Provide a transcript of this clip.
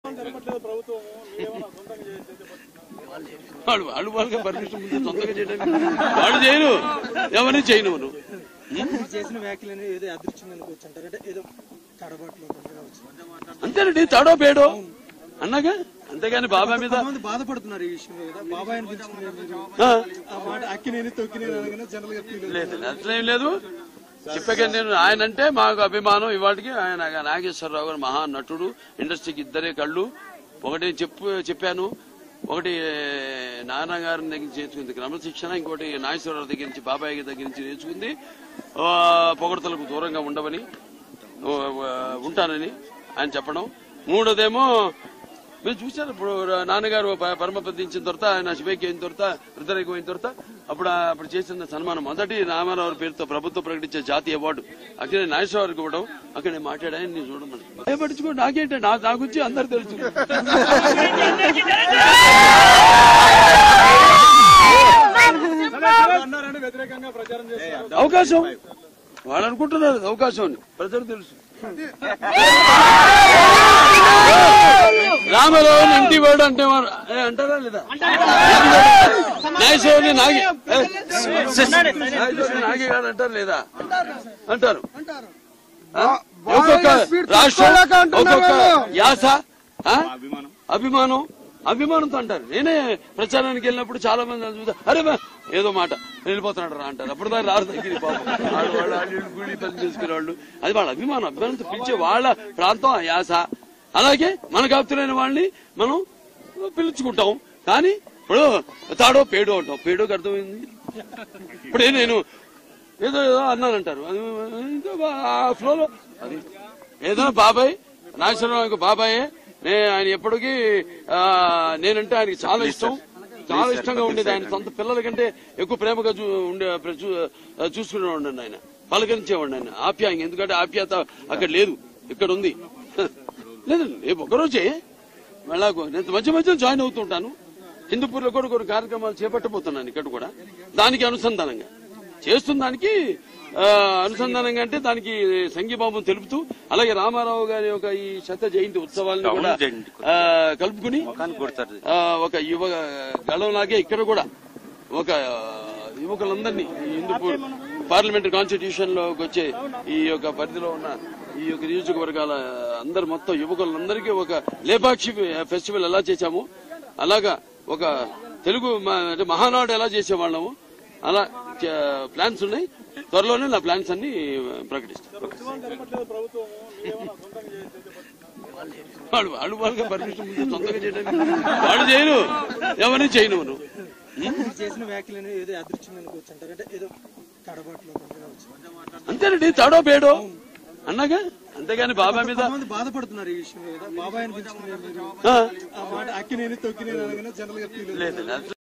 జరపట్లేదు ప్రభుత్వం మీరేమన్నా సొంతంగా చేసేది వాళ్ళు వాళ్ళు వాళ్ళగా పర్మిషన్ ముందు సొంతంగా చేయడానికి వాళ్ళు చేయరు ఎవరిని చేయను నువ్వు మీరు చేసిన వ్యాఖ్యలను ఏదో అదృశ్యం అనుకోవచ్చు అంటారు అంటే ఏదో తడబాట్లో కొంతమంది అంతేనండి తాడో పేడో అన్నాగా అంతేగాని బాబా మీద కొంతమంది బాధపడుతున్నారు ఈ విషయంలో కదా బాబాయ్ అని పిలుచుకునే మీరు ఆ, ఆ మాట అక్కినేని తొక్కినేని అనగానే జనరల్ గా ఫీల్ లేదు అట్లేం లేదు చెప్పాక నేను ఆయన అంటే మాకు అభిమానం ఇవాటికి ఆయన నాగేశ్వరరావు గారు మహా నటుడు ఇండస్ట్రీకి ఇద్దరే కళ్ళు ఒకటి చెప్పు చెప్పాను ఒకటి నాన్న గారి దగ్గర నుంచి నేర్చుకుంది క్రమశిక్షణ ఇంకోటి నాగేశ్వరరావు దగ్గర నుంచి బాబాయ్ గారి దగ్గర నుంచి నేర్చుకుంది ఆ, పొగడతలకు దూరంగా ఉండవని ఆ, ఉంటానని ఆయన చెప్పడం మూడోదేమో మీరు చూశారు ఇప్పుడు నాన్నగారు ప- పరమపదించిన తర్వాత ఆయన శివైకి అయిన తర్వాత రుద్రరేఖ అయిన తర్వాత అప్పుడు ఆ- అప్పుడు చేసిన సన్మానం మొదటి రామారావు పేరుతో ప్రభుత్వం ప్రకటించే జాతీయ అవార్డు అక్కడ నాగేశ్వరరావుకి ఇవ్వడం అక్కడ నేను మాట్లాడాను నేను చూడమని ఏ పట్టించుకో నాకేంటే నా నా గురించి అందరు తెలుసు అన్నారని వ్యతిరేకంగా ప్రచారం చేస్తున్నారు అవకాశం వాళ్ళు అనుకుంటున్నారు అది అవకాశం అని ప్రజలు తెలుసు రామరావు ఇంటి వాడు అంటే వారు- ఏ, అంటారా లేదా నాగేశ్వరుని నాగి ఏ, నాగేశ్వరుని నాగేగాడు అంటారు లేదా అంటారు ఆ? ఒక్కొక్క రాష్ట్రం ఒక్కొక్క యాస ఆ? అభిమానం అభిమానంతో అంటారు నేనే ప్రచారానికి వెళ్ళినప్పుడు చాలా మంది నన్ను చూస్తే అరే బా, ఏదో మాట వెళ్ళిపోతున్నాడు రా అంటారు అప్పుడు దాకా రారు దగ్గర పాపం. వాళ్ళు వాళ్ళు వాళ్ళు వీళ్ళు కూలి పని చేసుకునే వాళ్ళు అది వాళ్ళ అభిమానం అభిమానంతో పిలిచే వాళ్ళ ప్రాంతం ఆ యాస అలాగే మనకు ఆప్తులైన వాళ్ళని మనం పిలుచుకుంటాం కానీ ఇప్పుడు తాడో పేడో అంటాం పేడోకి అర్థమైంది ఇప్పుడే నేను ఏదో ఏదో అన్నానంటారు అది ఇంకా బా- ఆ ఫ్లోలో అది ఏదో బాబాయ్ నాగేశ్వరరావు బాబాయే నే ఆయన ఎప్పటికీ ఆ, నేనంటే ఆయనకి చాలా ఇష్టం చాలా ఇష్టంగా ఉండేది ఆయన సొంత పిల్లల కంటే ఎక్కువ ప్రేమగా చూ ఉండే చూ- చూసుకునేవాడు ఆయన పలకరించేవాడు ఆయన ఆప్యాయంగా ఎందుకంటే ఆప్యాయత అక్కడ లేదు ఇక్కడ ఉంది లేదండి రేపు ఒకరోజే మళ్ళా నేను మధ్య మధ్యలో జాయిన్ అవుతుంటాను హిందూపూర్లో కూడా కొన్ని కార్యక్రమాలు చేపట్టబోతున్నాను ఇక్కడ కూడా దానికి అనుసంధానంగా చేస్తున్న దానికి ఆ, అనుసంధానంగా అంటే దానికి సంఘీభావం తెలుపుతూ అలాగే రామారావు గారి యొక్క ఈ శత జయంతి ఉత్సవాలను కూడా ఆ, కలుపుకుని ఆ, ఒక యువ గళంలాగే ఇక్కడ కూడా ఒక యువకులందరినీ ఈ హిందూపూర్ పార్లమెంటరీ కాన్స్టిట్యూషన్ లోకి వచ్చే ఈ యొక్క పరిధిలో ఉన్న ఈ యొక్క నియోజకవర్గాల అందరు మొత్తం యువకులందరికీ ఒక లేపాక్షి ఫెస్టివల్ ఎలా చేశాము అలాగా ఒక తెలుగు మ- అంటే మహానాడు ఎలా చేసేవాళ్ళము అలా ప్లాన్స్ ఉన్నాయి త్వరలోనే నా ప్లాన్స్ అన్ని ప్రకటిస్తాను ఉత్సవాలు జరపట్లేదు ప్రభుత్వం మీరేమన్నా సొంతంగా చేసేది వాళ్ళు వాళ్ళు వాళ్ళగా పర్మిషన్ ముందు సొంతంగా చేయడానికి వాళ్ళు చేయరు ఎవరిని చేయను నువ్వు మీరు చేసిన వ్యాఖ్యలను ఏదో అదృశ్యం అనుకోవచ్చు అంటారు అంటే ఏదో తడబాట్లో కొంతమంది అంతేనండి తాడో పేడో అన్నాగా అంతేగాని బాబా మీద కొంతమంది బాధపడుతున్నారు ఈ విషయంలో కదా బాబాయ్ అని పిలుచుకునే మీరు ఆ, ఆ మాట అక్కినేని తొక్కినేని అనగానే జనరల్ గా ఫీల్ లేదు